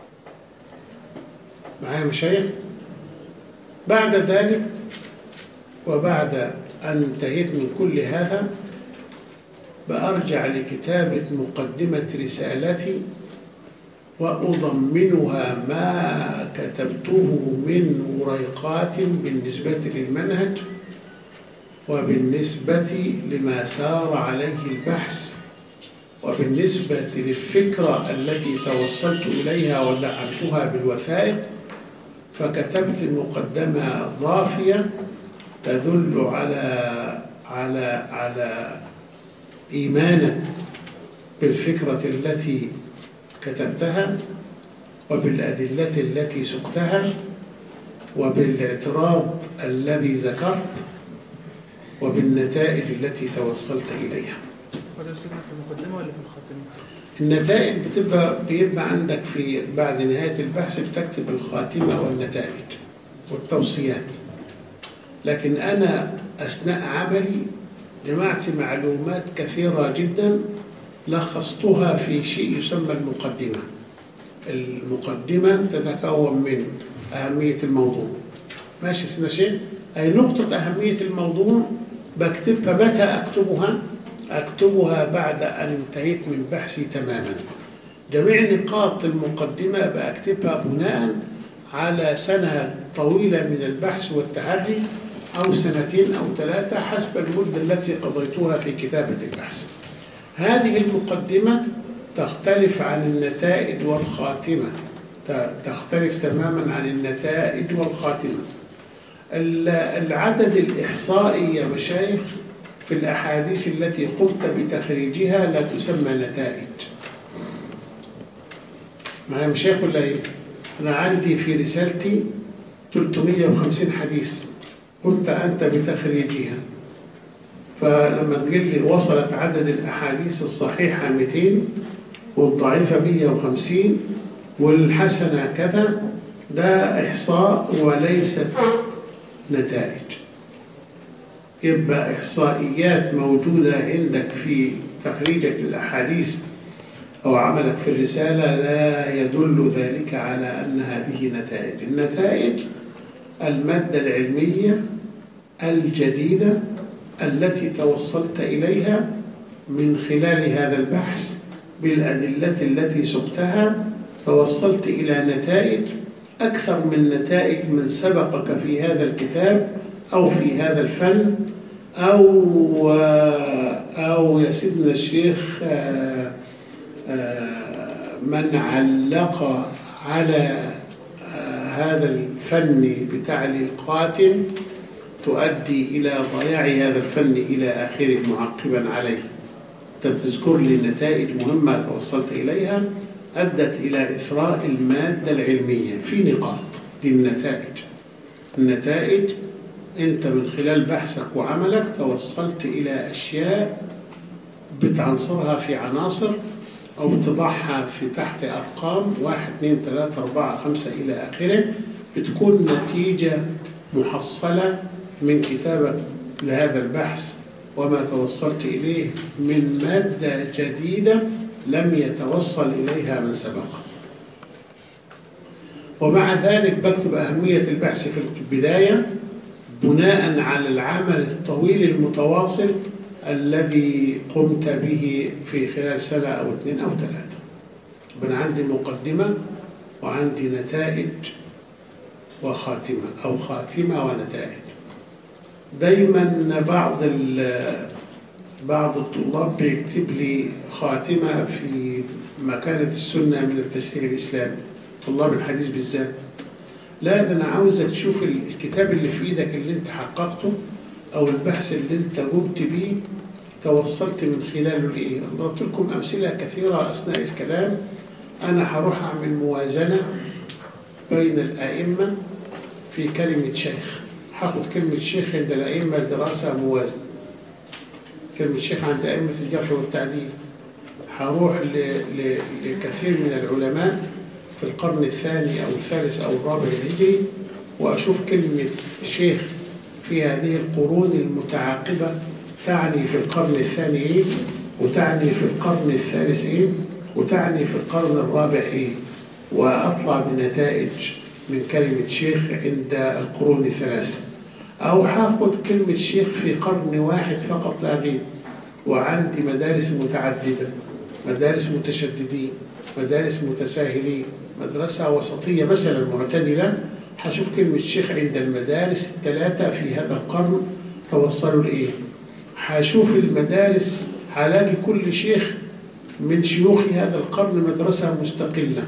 معايا مشايخ بعد ذلك وبعد أن انتهيت من كل هذا بأرجع لكتابة مقدمة رسالتي وأضمنها ما كتبته من وريقات بالنسبة للمنهج وبالنسبة لما سار عليه البحث وبالنسبة للفكرة التي توصلت إليها ودعمتها بالوثائق فكتبت مقدمة ضافية تدل على على على إيمانك بالفكرة التي كتبتها وبالأدلة التي سقتها وبالاعتراض الذي ذكرت وبالنتائج التي توصلت إليها ولا سيدنا في المقدمه ولا في الخاتمه؟ النتائج بتبقى بيبقى عندك في بعد نهاية البحث بتكتب الخاتمة والنتائج والتوصيات لكن أنا أثناء عملي جمعت معلومات كثيرة جدا لخصتها في شيء يسمى المقدمة المقدمة تتكون من أهمية الموضوع ماشي سنة شيء أي نقطة أهمية الموضوع بكتبها متى أكتبها أكتبها بعد أن انتهيت من بحثي تماما جميع نقاط المقدمة بأكتبها بناء على سنة طويلة من البحث والتحري أو سنتين أو ثلاثة حسب المدة التي قضيتها في كتابة البحث هذه المقدمة تختلف عن النتائج والخاتمة ت- تختلف تماما عن النتائج والخاتمة ال- العدد الإحصائي يا مشايخ في الأحاديث التي قمت بتخريجها لا تسمى نتائج معايا مشايخ ولا إيه؟ أنا عندي في رسالتي 350 حديث قمت أنت بتخريجها فلما تقول لي وصلت عدد الأحاديث الصحيحة 200 والضعيفة 150 والحسنة كذا ده إحصاء وليست نتائج يبقى إحصائيات موجودة عندك في تخريجك للأحاديث أو عملك في الرسالة لا يدل ذلك على أن هذه نتائج النتائج المادة العلمية الجديدة التي توصلت إليها من خلال هذا البحث بالأدلة التي سقتها توصلت إلى نتائج أكثر من نتائج من سبقك في هذا الكتاب أو في هذا الفن أو أو يا سيدنا الشيخ آه، آه، من علق على آه، هذا الفن بتعليقات تؤدي إلى ضياع هذا الفن إلى آخره معقبا عليه تذكر لي نتائج مهمة توصلت إليها أدت إلى إثراء المادة العلمية في نقاط للنتائج النتائج أنت من خلال بحثك وعملك توصلت إلى أشياء بتعنصرها في عناصر أو بتضعها في تحت أرقام واحد اثنين ثلاثة أربعة خمسة إلى آخره بتكون نتيجة محصلة من كتابة لهذا البحث وما توصلت إليه من مادة جديدة لم يتوصل إليها من سبق ومع ذلك بكتب أهمية البحث في البداية بناء على العمل الطويل المتواصل الذي قمت به في خلال سنة أو اثنين أو ثلاثة أنا عندي مقدمة وعندي نتائج وخاتمة أو خاتمة ونتائج دايما بعض ال- بعض الطلاب بيكتب لي خاتمة في مكانة السنة من التشريع الإسلامي طلاب الحديث بالذات لا ده أنا عاوزك تشوف ال- الكتاب اللي في إيدك اللي أنت حققته أو البحث اللي أنت قمت بيه توصلت من خلاله لإيه؟ أنا ضربت لكم أمثلة كثيرة أثناء الكلام أنا هروح أعمل موازنة بين الأئمة في كلمة شيخ هاخد كلمة شيخ عند الأئمة دراسة موازنة كلمة شيخ عند أئمة الجرح والتعديل هروح ل- ل- لكثير من العلماء في القرن الثاني أو الثالث أو الرابع الهجري وأشوف كلمة شيخ في هذه القرون المتعاقبة تعني في القرن الثاني إيه وتعني في القرن الثالث إيه وتعني في القرن الرابع إيه وأطلع بنتائج من كلمة شيخ عند القرون الثلاثة أو هاخد كلمة شيخ في قرن واحد فقط لا غير وعندي مدارس متعددة مدارس متشددين مدارس متساهلين مدرسة وسطية مثلا معتدلة هشوف كلمة شيخ عند المدارس الثلاثة في هذا القرن توصلوا لإيه هشوف المدارس هلاقي كل شيخ من شيوخ هذا القرن مدرسة مستقلة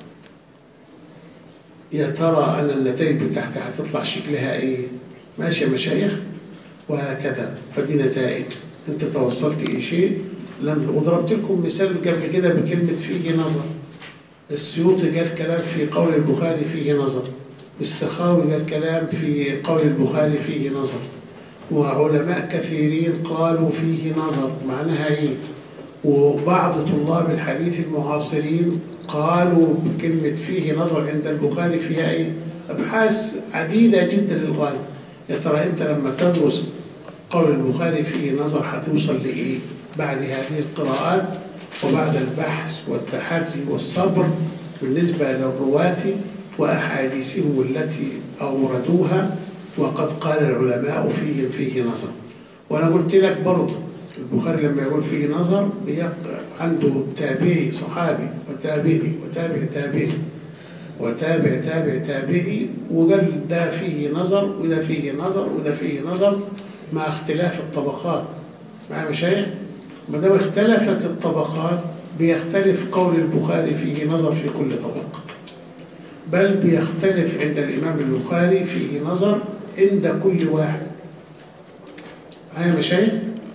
يا ترى أنا النتائج بتاعتي هتطلع شكلها إيه ماشي يا مشايخ وهكذا فدي نتائج أنت توصلت إيه شيء لم وضربت لكم مثال قبل كده بكلمة فيه نظر السيوطي قال كلام في قول البخاري فيه نظر السخاوي قال كلام في قول البخاري فيه نظر وعلماء كثيرين قالوا فيه نظر معناها ايه وبعض طلاب الحديث المعاصرين قالوا بكلمة فيه نظر عند البخاري فيها ايه أبحاث عديدة جدا للغاية يا ترى أنت لما تدرس قول البخاري فيه نظر هتوصل لإيه بعد هذه القراءات وبعد البحث والتحري والصبر بالنسبة للرواة وأحاديثهم التي أوردوها وقد قال العلماء فيهم فيه نظر وأنا قلت لك برضه البخاري لما يقول فيه نظر يق- عنده تابعي صحابي وتابعي وتابع تابعي وتابع تابع تابعي وقال ده فيه نظر وده فيه نظر وده فيه نظر مع اختلاف الطبقات مع مشايخ ما دام اختلفت الطبقات بيختلف قول البخاري فيه نظر في كل طبقة بل بيختلف عند الإمام البخاري فيه نظر عند كل واحد معايا مشايخ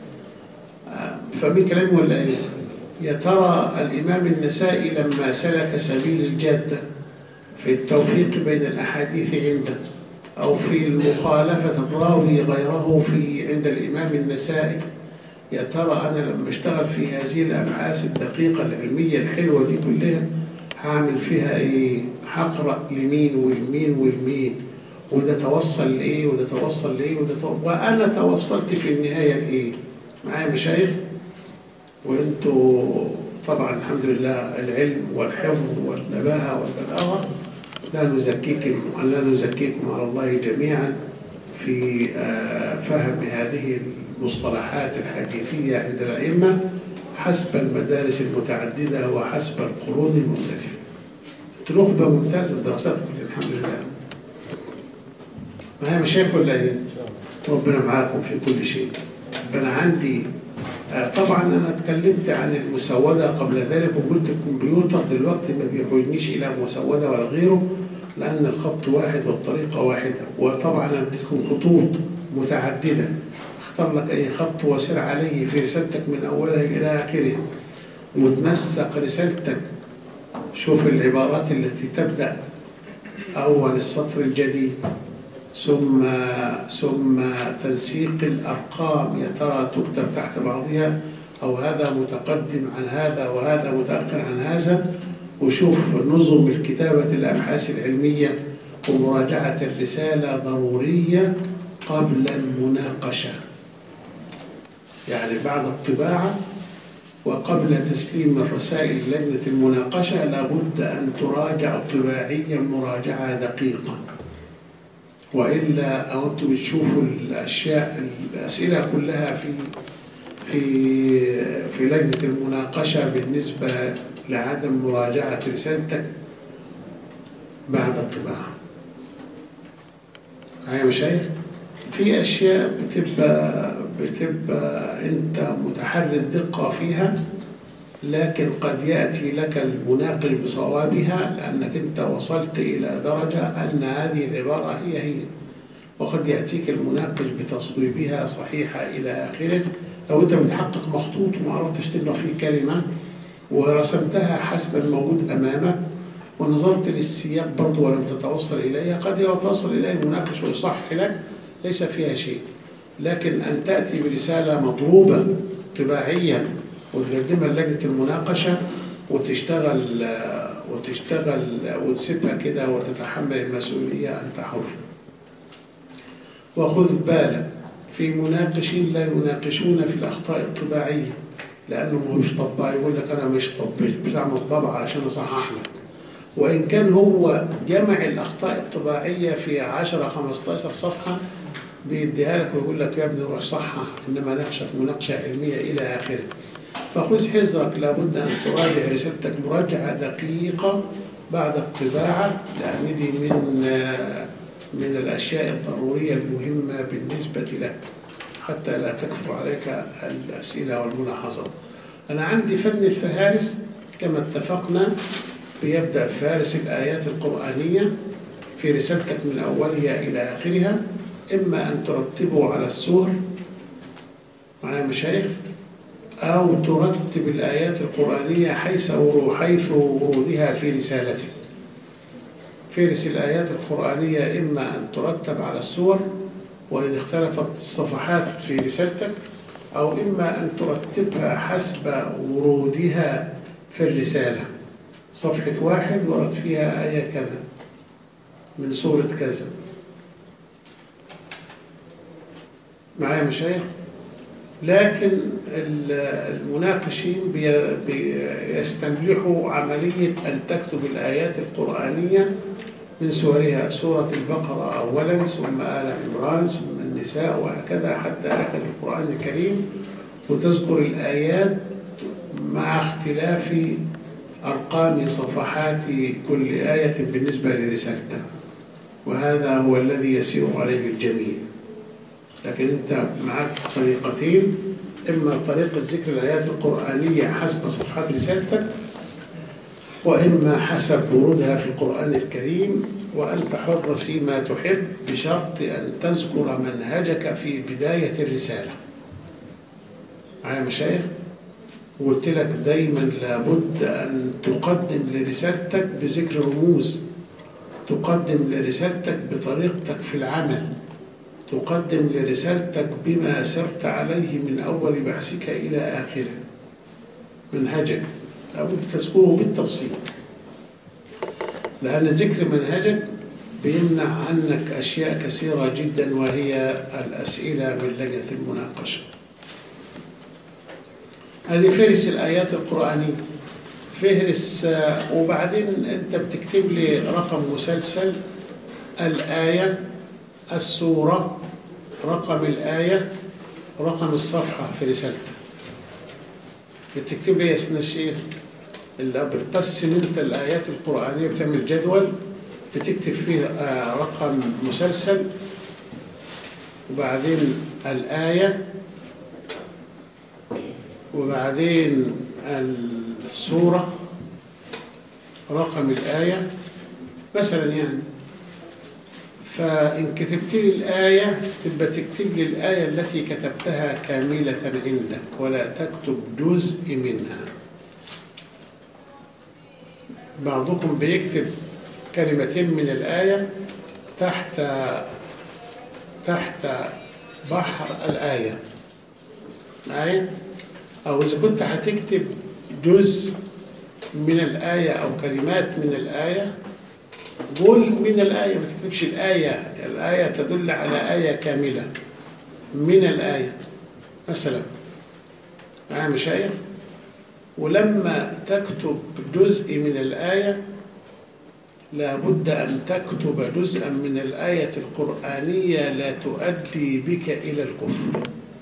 آه، فاهمين كلامي ولا ايه يا ترى الإمام النسائي لما سلك سبيل الجادة في التوفيق بين الأحاديث عنده أو في المخالفة الراوي غيره في عند الإمام النسائي يا ترى أنا لما اشتغل في هذه الأبحاث الدقيقة العلمية الحلوة دي كلها هعمل فيها إيه؟ هقرأ لمين والمين والمين وده توصل لإيه وده توصل لإيه وده تو... وأنا توصلت في النهاية لإيه؟ معايا مشايخ؟ وأنتوا طبعا الحمد لله العلم والحفظ والنباهة والبلاغة لا نزكيكم ولا نزكيكم على الله جميعا في آه، فهم هذه المصطلحات الحديثية عند الأئمة حسب المدارس المتعددة وحسب القرون المختلفة. انتوا نخبة ممتازة دراساتكم الحمد لله. معايا مشايخ ولا ايه؟ ربنا معاكم في كل شيء. ربنا عندي آه، طبعا انا اتكلمت عن المسوده قبل ذلك وقلت الكمبيوتر دلوقتي ما بيحوجنيش الى مسوده ولا غيره لان الخط واحد والطريقه واحده وطبعا أنا اديتكم خطوط متعدده اختار لك اي خط وسر عليه في رسالتك من اولها الى اخره وتنسق رسالتك شوف العبارات التي تبدا اول السطر الجديد ثم ثم تنسيق الأرقام يا ترى تكتب تحت بعضها أو هذا متقدم عن هذا وهذا متأخر عن هذا وشوف نظم الكتابة الأبحاث العلمية ومراجعة الرسالة ضرورية قبل المناقشة يعني بعد الطباعة وقبل تسليم الرسائل لجنة المناقشة لابد أن تراجع طباعيا مراجعة دقيقة والا او انتم بتشوفوا الاشياء الاسئله كلها في في في لجنه المناقشه بالنسبه لعدم مراجعه رسالتك بعد الطباعة معايا يا مشايخ في أشياء بتبقى بتبقى أنت متحري الدقة فيها لكن قد يأتي لك المناقش بصوابها لأنك أنت وصلت إلى درجة أن هذه العبارة هي هي وقد يأتيك المناقش بتصويبها صحيحة إلى آخره لو أنت بتحقق مخطوط وما عرفتش تقرأ فيه كلمة ورسمتها حسب الموجود أمامك ونظرت للسياق برضه ولم تتوصل إليها قد يتوصل إليه المناقش ويصحح لك ليس فيها شيء لكن أن تأتي برسالة مضروبة طباعيا وتقدمها لجنة المناقشة وتشتغل وتشتغل وتسيبها كده وتتحمل المسؤولية أنت حر وخذ بالك في مناقشين لا يناقشون في الأخطاء الطباعية لأنه مش طباع يقول لك أنا مش طبيش بتعمل طبعة عشان أصحح لك وإن كان هو جمع الأخطاء الطباعية في 10 15 صفحة بيديها لك ويقول لك يا ابني روح صحح إنما ناقشك مناقشة علمية إلى آخره فخذ حذرك لابد أن تراجع رسالتك مراجعة دقيقة بعد الطباعة لأن دي من من الأشياء الضرورية المهمة بالنسبة لك حتى لا تكثر عليك الأسئلة والملاحظات أنا عندي فن الفهارس كما اتفقنا بيبدأ فارس الآيات القرآنية في رسالتك من أولها إلى آخرها إما أن ترتبه على السور معايا مشايخ أو ترتب الآيات القرآنية حيث حيث ورودها في رسالتك فارس الآيات القرآنية إما أن ترتب على السور وإن اختلفت الصفحات في رسالتك أو إما أن ترتبها حسب ورودها في الرسالة صفحة واحد ورد فيها آية كذا من سورة كذا معايا مشايخ لكن المناقشين بيستملحوا عملية أن تكتب الآيات القرآنية من سورها سورة البقرة أولا ثم آل عمران ثم النساء وهكذا حتى آخر القرآن الكريم وتذكر الآيات مع اختلاف أرقام صفحات كل آية بالنسبة لرسالته وهذا هو الذي يسير عليه الجميع لكن أنت معك طريقتين إما طريقة ذكر الآيات القرآنية حسب صفحات رسالتك وإما حسب ورودها في القرآن الكريم وأنت حر فيما تحب بشرط أن تذكر منهجك في بداية الرسالة معايا مشايخ وقلت لك دايما لابد أن تقدم لرسالتك بذكر رموز تقدم لرسالتك بطريقتك في العمل تقدم لرسالتك بما سرت عليه من أول بحثك إلى آخره منهجك لابد تذكره بالتفصيل لأن ذكر منهجك بيمنع عنك أشياء كثيرة جدا وهي الأسئلة من لجنة المناقشة هذه فهرس الآيات القرآنية فهرس وبعدين أنت بتكتب لي رقم مسلسل الآية السورة رقم الآية رقم الصفحة في رسالتك بتكتب لي يا سيدنا الشيخ اللي بتقسم انت الآيات القرآنية بتعمل جدول بتكتب فيه رقم مسلسل وبعدين الآية وبعدين السورة رقم الآية مثلا يعني فإن كتبت لي الآية تبقى تكتب لي الآية التي كتبتها كاملة عندك ولا تكتب جزء منها بعضكم بيكتب كلمتين من الآية تحت تحت بحر الآية معايا أو إذا كنت هتكتب جزء من الآية أو كلمات من الآية قول من الآية ما تكتبش الآية الآية تدل على آية كاملة من الآية مثلا معايا مشايخ ولما تكتب جزء من الآية لابد أن تكتب جزءا من الآية القرآنية لا تؤدي بك إلى الكفر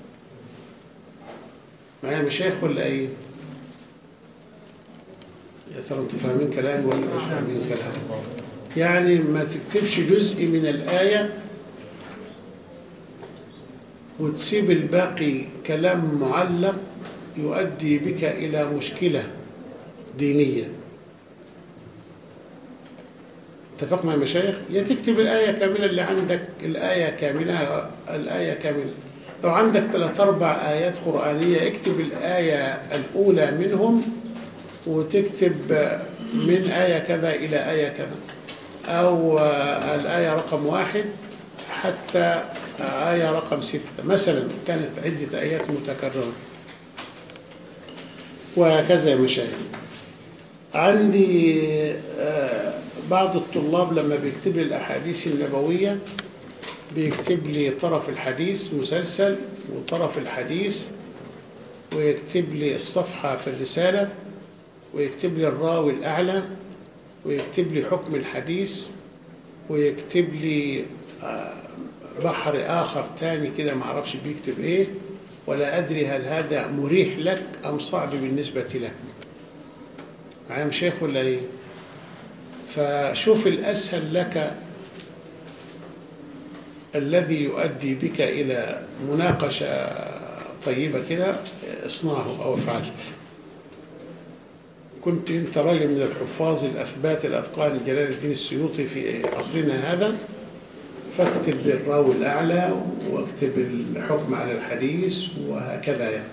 معايا مشايخ ولا إيه؟ يا ترى أنتوا فاهمين كلامي ولا مش فاهمين كلامي؟ يعني ما تكتبش جزء من الآية وتسيب الباقي كلام معلق يؤدي بك إلى مشكلة دينية اتفقنا يا مشايخ يا تكتب الآية كاملة اللي عندك الآية كاملة الآية كاملة لو عندك ثلاث أربع آيات قرآنية اكتب الآية الأولى منهم وتكتب من آية كذا إلى آية كذا أو آه، الآية رقم واحد حتى آية رقم ستة مثلا كانت عدة آيات متكررة وهكذا يا مشايخ عندي آه، بعض الطلاب لما بيكتب لي الأحاديث النبوية بيكتب لي طرف الحديث مسلسل وطرف الحديث ويكتب لي الصفحة في الرسالة ويكتب لي الراوي الأعلى ويكتب لي حكم الحديث ويكتب لي آه، بحر آخر تاني كده معرفش بيكتب إيه ولا أدري هل هذا مريح لك أم صعب بالنسبة لك معايا شيخ ولا إيه فشوف الأسهل لك الذي يؤدي بك إلى مناقشة طيبة كده اصنعه أو افعله كنت أنت راجل من الحفاظ الأثبات الأثقال جلال الدين السيوطي في عصرنا هذا فاكتب الراوي الأعلى واكتب الحكم على الحديث وهكذا يعني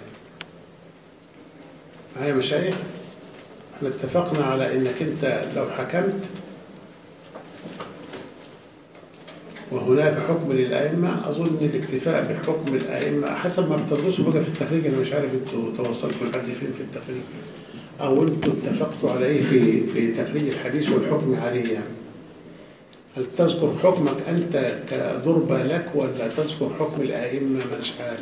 معايا مشايخ احنا اتفقنا على انك انت لو حكمت وهناك حكم للأئمة أظن الاكتفاء بحكم الأئمة حسب ما بتدرسوا بقى في التخريج أنا مش عارف أنتوا توصلتوا لحد فين في التخريج أو أنتوا اتفقتوا على إيه في في تخريج الحديث والحكم عليه يعني هل تذكر حكمك أنت كضربة لك ولا تذكر حكم الأئمة مش عارف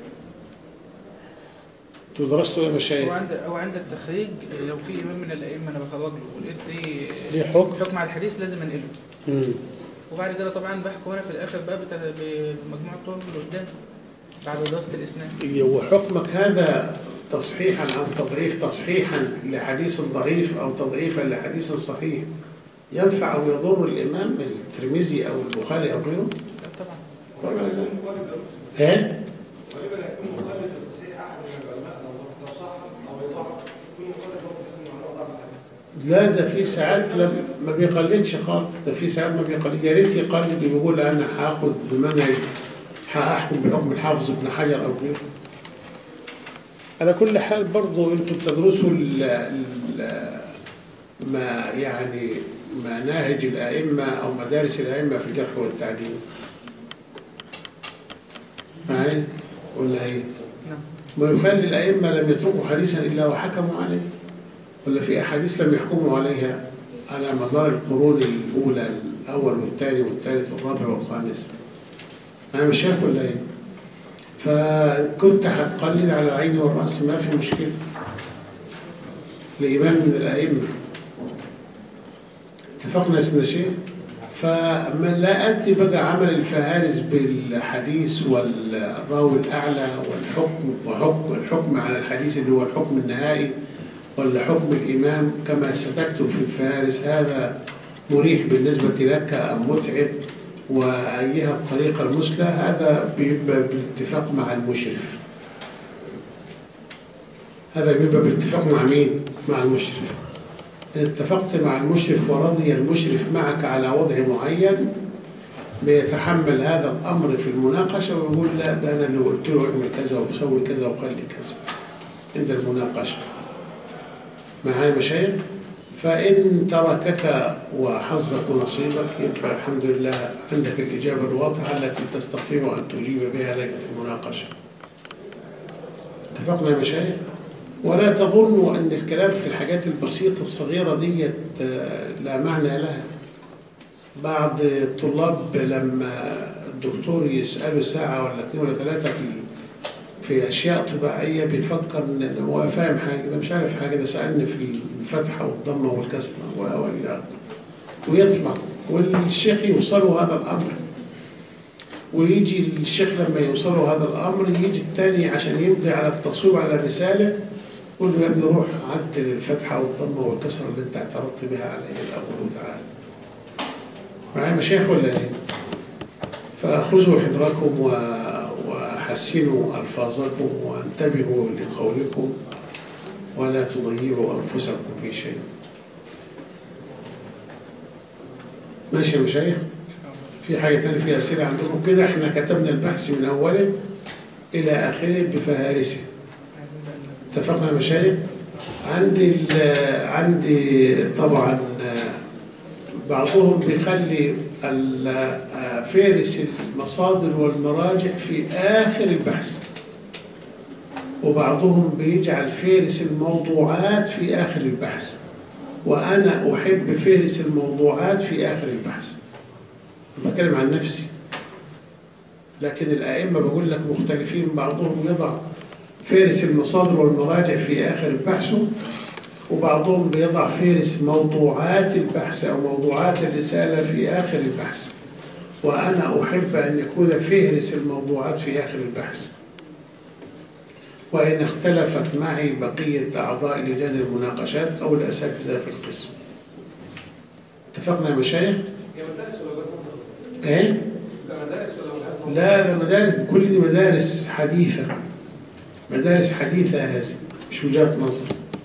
أنتوا درستوا إيه يا مشايخ؟ هو عند او عند التخريج لو في امام من الائمه انا بخرج له ولقيت ليه ليه حكم؟ حكم على الحديث لازم انقله مم. وبعد كده طبعا بحكم انا في الاخر بقى بتاع بمجموعه الطرق اللي قدام بعد دراسه الاسناد وحكمك هذا تصحيحا أو تضعيف تصحيحا لحديث ضعيف أو تضعيفا لحديث صحيح ينفع أو يضر الإمام الترمذي أو البخاري أو غيره؟ طبعا طبعا لا مخالف لو- ها؟ غالبا هيكون مخالف لتصحيح احد من العلماء لو لو صح او يضعف يكون مخالف لو تكون معلومه ضعف الحديث لا ده في ساعات لم ما بيقلدش خالص ده في ساعات ما بيقلد يا ريت يقلد ويقول أنا هاخد بمنهج هحكم بحكم الحافظ ابن حجر أو غيره على كل حال برضه انتوا بتدرسوا ال ال ما يعني مناهج الأئمة أو مدارس الأئمة في الجرح والتعديل معايا ولا ايه؟ نعم ما يخلي الأئمة لم يتركوا حديثا إلا وحكموا عليه ولا في أحاديث لم يحكموا عليها على مدار القرون الأولى الأول والثاني والثالث والرابع والخامس أنا مش شايف ولا إيه؟ فكنت هتقلد على العين والرأس ما في مشكلة لإمام من الأئمة اتفقنا يا سيدنا شيخ فمن لا أدري بقى عمل الفهارس بالحديث والراوي الأعلى والحكم وحكم الحكم على الحديث اللي هو الحكم النهائي ولا حكم الإمام كما ستكتب في الفهارس هذا مريح بالنسبة لك أم متعب وأيها الطريقة المثلى هذا بيبقى بالاتفاق مع المشرف هذا بيبقى بالاتفاق مع مين؟ مع المشرف إن اتفقت مع المشرف ورضي المشرف معك على وضع معين بيتحمل هذا الأمر في المناقشة ويقول لا ده أنا اللي قلت له اعمل كذا وسوي كذا وخلي كذا عند المناقشة معايا مشايخ فإن تركك وحظك ونصيبك يبقى الحمد لله عندك الإجابة الواضحة التي تستطيع أن تجيب بها لجنة المناقشة اتفقنا يا مشايخ ولا تظنوا أن الكلام في الحاجات البسيطة الصغيرة ديت آه، لا معنى لها بعض الطلاب لما الدكتور يسأله ساعة ولا اثنين ولا ثلاثة في في أشياء طباعية بيفكر إن ده هو فاهم حاجة ده مش عارف حاجة ده سألني في الفتحة والضمة والكسرة و- وإلى آخره ويطلع والشيخ يوصله هذا الأمر ويجي الشيخ لما يوصله هذا الأمر يجي الثاني عشان يمضي على التصويب على الرسالة يقول له يا ابني روح عدل الفتحة والضمة والكسرة اللي أنت اعترضت بها علي الأول وتعالى معايا مشايخ ولا ايه؟ فخذوا حذركم و... وحسنوا ألفاظكم وانتبهوا لقولكم ولا تضيعوا أنفسكم في شيء ماشي يا مشايخ؟ في حاجة تانية في أسئلة عندكم كده احنا كتبنا البحث من أوله إلى آخره بفهارسه عايزين بقى ن- اتفقنا يا مشايخ عندي ال- عندي طبعا آه، بعضهم بيخلي ال- آه، فهرس المصادر والمراجع في آخر البحث وبعضهم بيجعل فهرس الموضوعات في آخر البحث وأنا أحب فهرس الموضوعات في آخر البحث بتكلم عن نفسي لكن الأئمة بقول لك مختلفين بعضهم يضع فهرس المصادر والمراجع في آخر البحث وبعضهم بيضع فهرس موضوعات البحث أو موضوعات الرسالة في آخر البحث وأنا أحب أن يكون فهرس الموضوعات في آخر البحث وإن اختلفت معي بقية أعضاء لجان المناقشات أو الأساتذة في القسم اتفقنا يا مشايخ؟ هي مدارس ولا وجهات نظر؟ إيه؟ لا مدارس ولا وجهات نظر؟ لا لا مدارس كل دي مدارس حديثة مدارس حديثة هذه مش وجهات نظر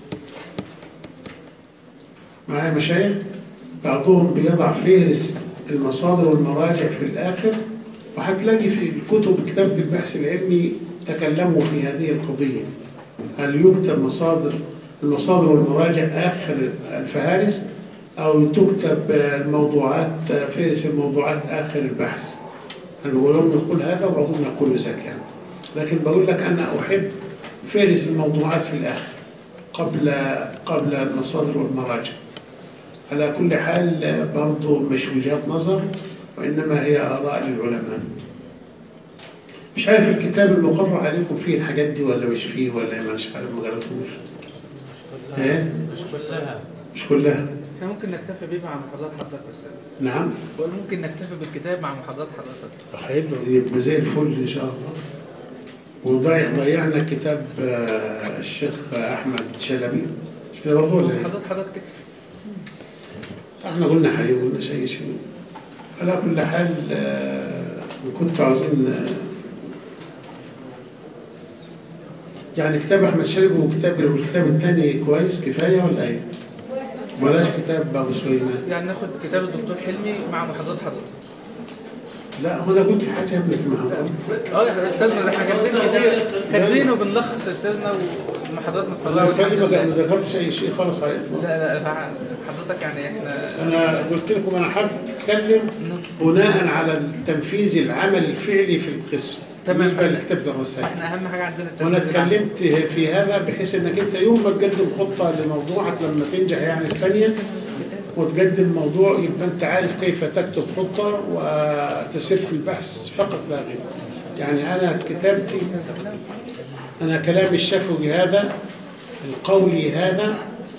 معايا مشايخ بعضهم بيضع فهرس المصادر والمراجع في الآخر وهتلاقي في الكتب كتابة البحث العلمي تكلموا في هذه القضية هل يكتب مصادر المصادر والمراجع آخر الفهارس أو تكتب الموضوعات فهرس الموضوعات آخر البحث العلماء يقول هذا وبعضهم يقول ذاك يعني لكن بقول لك أنا أحب فهرس الموضوعات في الآخر قبل قبل المصادر والمراجع على كل حال برضه مش وجهات نظر وإنما هي آراء للعلماء مش عارف الكتاب المقرر عليكم فيه الحاجات دي ولا مش فيه ولا مش عارف ما قرأتوش إيه؟ مش كلها مش كلها احنا ممكن نكتفي بيه مع محاضرات حضرتك بس نعم بقول ممكن نكتفي بالكتاب مع محاضرات حضرتك حلو يبقى زي الفل ان شاء الله وضيع ضيعنا كتاب آه، الشيخ احمد شلبي مش كده برضه ولا ايه؟ محاضرات حضرتك تكفي احنا قلنا حقيقي ما قلناش اي شيء على كل حال آه، كنت عاوزين آه، يعني كتاب احمد شلبي وكتاب والكتاب الثاني كويس كفايه ولا ايه؟ بلاش كتاب ابو سليمان يعني ناخد كتاب الدكتور حلمي مع محاضرات حضرتك لا هو انا قلت حاجه يا ابني في المحاضره اه يا استاذنا ده احنا كاتبين كتير كاتبين وبنلخص يا استاذنا والمحاضرات والله متطلعه بكلمك انا ما ذكرتش اي شيء خالص على الاطلاق لا لا حضرتك يعني احنا انا قلت لكم انا حابب اتكلم بناء على التنفيذ العمل الفعلي في القسم تمام. بالنسبه لكتابه الرسائل احنا اهم حاجه عندنا وانا التنفيذ العام. اتكلمت في هذا بحيث انك انت يوم ما تقدم خطه لموضوعك لما تنجح يعني الثانيه وتقدم موضوع يبقى انت عارف كيف تكتب خطه وتسير في البحث فقط لا غير يعني انا كتابتي انا كلامي الشفوي هذا القولي هذا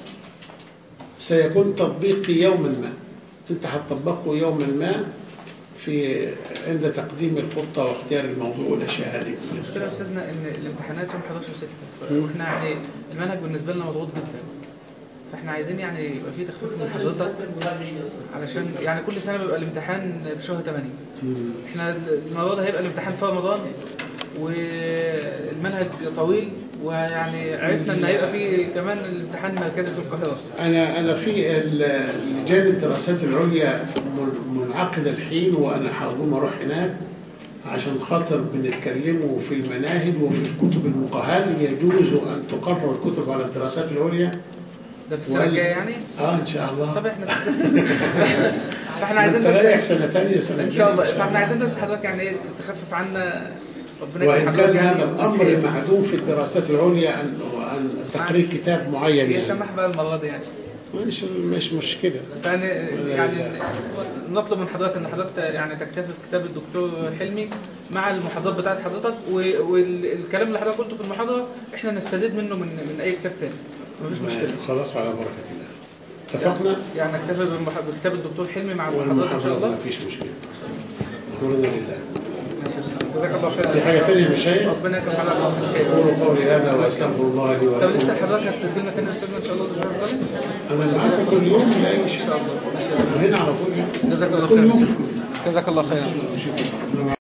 سيكون تطبيقي يوما ما انت هتطبقه يوما ما في عند تقديم الخطه واختيار الموضوع والاشياء هذه المشكله يا استاذنا ان الامتحانات يوم 11 6 واحنا يعني المنهج بالنسبه لنا مضغوط جدا فاحنا عايزين يعني يبقى في تخفيف من حضرتك علشان يعني كل سنه بيبقى الامتحان في شهر 8 احنا المره ده هيبقى الامتحان في رمضان والمنهج طويل ويعني عرفنا ان هيبقى في كمان الامتحان مركزي في القاهره أنا أنا في ال- لجان الدراسات العليا من- منعقدة الحين وأنا هقوم أروح هناك عشان خاطر بنتكلموا في المناهج وفي الكتب المقهال يجوز أن تقرر الكتب على الدراسات العليا ده في السنه وال- الجايه يعني آه إن شاء الله طب احنا فاحنا عايزين أنت رايح بس سنة ثانية سنة ان شاء الله جاية فاحنا عايزين بس حضرتك يعني ايه تخفف عنا ربنا وإن يجعل كان حضرتك هذا يعني الأمر خير. معدوم في الدراسات العليا أن أن تقرير كتاب معين يا يعني سمح بقى المره دي يعني مش مش مشكلة يعني يعني نطلب من حضرتك ان حضرتك يعني تكتفي بكتاب الدكتور حلمي مع المحاضرات بتاعت حضرتك و- والكلام اللي حضرتك قلته في المحاضره احنا نستزيد منه من من اي كتاب تاني مفيش مشكله خلاص على بركة الله اتفقنا؟ يعني نكتفي بالمح- بكتاب الدكتور حلمي مع المحاضرات ان شاء والمحاضرات الله ما فيش مشكلة أمرنا لله ماشي يا أستاذ. جزاك الله في خير حاجة تانية يا مشايخ ربنا يكرم حضرتك بالخير أقول قولي هذا وأستغفر الله لي طب ولكم لسه حضرتك هتدينا تاني يا استاذنا ان شاء الله الاسبوع القادم أنا معاكم كل يوم لا أي ان شيء شاء الله هنا على طول يعني جزاك الله كل خير يوم جزاك الله خير